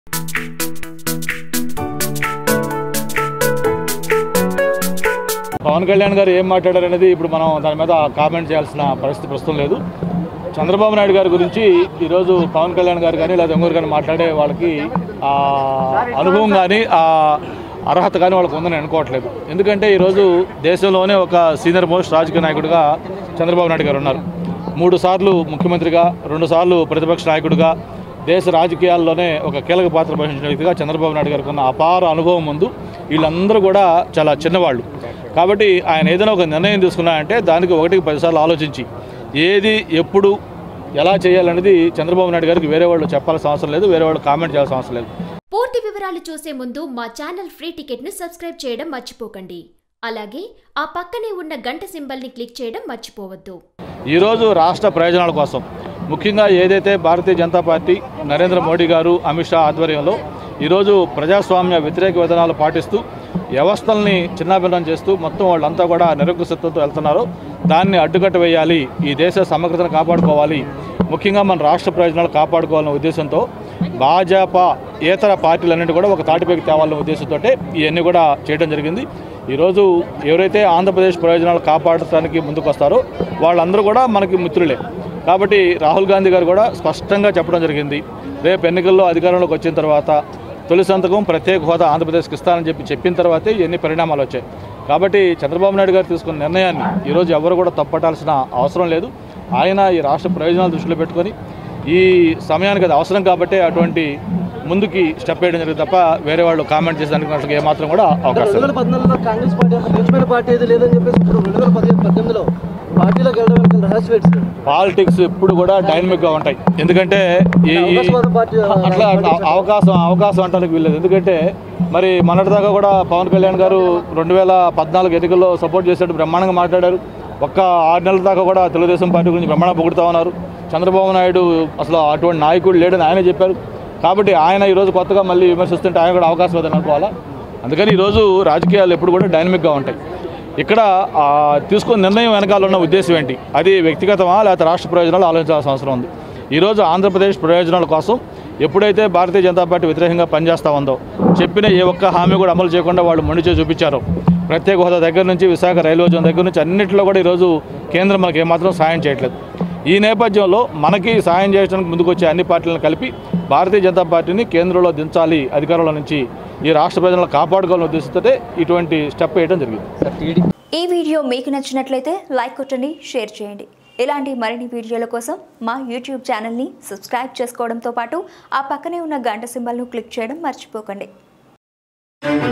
పవన్ కళ్యాణ్ గారు ఏం మాట్లాడారు అనేది ఇప్పుడు మనం దాని మీద కామెంట్ చేయాల్సిన పరిస్థితి ప్రస్తుతం లేదు చంద్రబాబు నాయుడు గారి గురించి ఈరోజు పవన్ కళ్యాణ్ గారు కానీ లేదా ఇంకొకరు కానీ మాట్లాడే వాళ్ళకి ఆ అనుభవం కానీ ఆ అర్హత కానీ వాళ్ళకు ఉందని అనుకోవట్లేదు ఎందుకంటే ఈరోజు దేశంలోనే ఒక సీనియర్ మోస్ట్ రాజకీయ నాయకుడిగా చంద్రబాబు నాయుడు గారు ఉన్నారు మూడు సార్లు ముఖ్యమంత్రిగా రెండు సార్లు ప్రతిపక్ష నాయకుడిగా దేశ రాజకీయాల్లోనే ఒక కీలక పాత్ర వహించిన వ్యక్తిగా చంద్రబాబు నాయుడు గారికి ఉన్న అపార అనుభవం ముందు వీళ్ళందరూ కూడా చాలా చిన్నవాళ్ళు కాబట్టి ఆయన ఏదైనా ఒక నిర్ణయం తీసుకున్నారంటే దానికి ఒకటికి పదిసార్లు ఆలోచించి ఏది ఎప్పుడు ఎలా చేయాలనేది చంద్రబాబు నాయుడు గారికి వేరే వాళ్ళు చెప్పాల్సిన అవసరం లేదు వేరే వాళ్ళు కామెంట్ చేయాల్సిన అవసరం లేదు పూర్తి వివరాలు చూసే ముందు మా ఛానల్ ఫ్రీ టికెట్ ను సబ్స్క్రైబ్ చేయడం మర్చిపోకండి అలాగే ఆ పక్కనే ఉన్న గంట సింబల్ ని క్లిక్ చేయడం మర్చిపోవద్దు ఈరోజు రాష్ట్ర ప్రయోజనాల కోసం ముఖ్యంగా ఏదైతే భారతీయ జనతా పార్టీ నరేంద్ర మోడీ గారు అమిత్ షా ఆధ్వర్యంలో ఈరోజు ప్రజాస్వామ్య వ్యతిరేక విధానాలు పాటిస్తూ వ్యవస్థల్ని చిన్నాభిన్నం చేస్తూ మొత్తం వాళ్ళంతా కూడా నిరంకుశత్వంతో వెళ్తున్నారు దాన్ని అడ్డుకట్ట వేయాలి ఈ దేశ సమగ్రతను కాపాడుకోవాలి ముఖ్యంగా మన రాష్ట్ర ప్రయోజనాలు కాపాడుకోవాలనే ఉద్దేశంతో భాజపా ఇతర పార్టీలన్నింటి కూడా ఒక తాటిపైకి తేవాలనే ఉద్దేశంతో ఇవన్నీ కూడా చేయడం జరిగింది ఈరోజు ఎవరైతే ఆంధ్రప్రదేశ్ ప్రయోజనాలు కాపాడటానికి ముందుకు వస్తారో వాళ్ళందరూ కూడా మనకి మిత్రులే కాబట్టి రాహుల్ గాంధీ గారు కూడా స్పష్టంగా చెప్పడం జరిగింది రేపు ఎన్నికల్లో అధికారంలోకి వచ్చిన తర్వాత తొలి సంతకం ప్రత్యేక హోదా ఆంధ్రప్రదేశ్కి ఇస్తానని చెప్పి చెప్పిన తర్వాతే ఎన్ని పరిణామాలు వచ్చాయి కాబట్టి చంద్రబాబు నాయుడు గారు తీసుకున్న నిర్ణయాన్ని ఈరోజు ఎవరు కూడా తప్పటాల్సిన అవసరం లేదు ఆయన ఈ రాష్ట్ర ప్రయోజనాలు దృష్టిలో పెట్టుకొని ఈ సమయానికి అది అవసరం కాబట్టి అటువంటి ముందుకి స్టెప్ వేయడం జరిగింది తప్ప వేరే వాళ్ళు కామెంట్ చేసేదానికి అసలు ఏమాత్రం కూడా అవకాశం రెండు లేదు వేల పద్నాలుగులో కాంగ్రెస్ పార్టీ అంత మించిపోయిన పార్టీ ఏది లేదని చెప్పేసి ఇప్పుడు రెండు వేల పదిహేను పద్దెనిమిదిలో పార్టీలోకి వెళ్ళడం వెనక రహస్య ఏంటి సార్? పాలిటిక్స్ ఎప్పుడు కూడా డైనమిక్గా ఉంటాయి ఎందుకంటే ఈ ఈ- అవకాశవాద పార్టీ అట్లా అవ- అవకాశం అవకాశం అంటానికి వీల్లేదు ఎందుకంటే మరి మొన్నటిదాకా కూడా పవన్ కళ్యాణ్ గారు రెండు వేల పద్నాలుగు ఎన్నికల్లో సపోర్ట్ చేసేట్టు బ్రహ్మాండంగా మాట్లాడారు ఒక్క ఆరు నెలల దాకా కూడా తెలుగుదేశం పార్టీ గురించి బ్రహ్మాండంగా పొగుడుతా ఉన్నారు చంద్రబాబు నాయుడు అసలు అటువంటి నాయకుడు లేడని ఆయనే చెప్పారు కాబట్టి ఆయన ఈరోజు కొత్తగా మళ్ళీ విమర్శిస్తుంటే ఆయన కూడా అవకాశం లేదని అనుకోవాలా అందుకని ఈరోజు రాజకీయాలు ఎప్పుడు కూడా డైనమిక్గా ఉంటాయి ఇక్కడ ఆ, తీసుకున్న నిర్ణయం వెనకాల ఉన్న ఉద్దేశం ఏంటి అది వ్యక్తిగతమా లేకపోతే రాష్ట్ర ప్రయోజనాలు ఆలోచించాల్సిన అవసరం ఉంది ఈరోజు ఆంధ్రప్రదేశ్ ప్రయోజనాల కోసం ఎప్పుడైతే భారతీయ జనతా పార్టీ వ్యతిరేకంగా పనిచేస్తూ ఉందో చెప్పిన ఏ ఒక్క హామీ కూడా అమలు చేయకుండా వాళ్ళు మొండి చేసి చూపించారు ప్రత్యేక హోదా దగ్గర నుంచి విశాఖ రైల్వే జోన్ దగ్గర నుంచి అన్నింటిలో కూడా ఈరోజు కేంద్రం మనకి ఏమాత్రం సాయం చేయట్లేదు ఈ నేపథ్యంలో మనకి సాయం చేయడానికి ముందుకొచ్చే అన్ని పార్టీలను కలిపి భారతీయ జనతా పార్టీని కేంద్రంలో దించాలి అధికారంలో నుంచి ఈ రాష్ట్ర ప్రజలను కాపాడుకోవాలని ఉద్దేశంతో ఇటువంటి స్టెప్ వేయడం జరిగింది ఈ వీడియో మీకు నచ్చినట్లయితే లైక్ కొట్టండి షేర్ చేయండి ఇలాంటి మరిన్ని వీడియోల కోసం మా యూట్యూబ్ ఛానల్ని సబ్స్క్రైబ్ చేసుకోవడంతో పాటు ఆ పక్కనే ఉన్న గంట సింబల్ను క్లిక్ చేయడం మర్చిపోకండి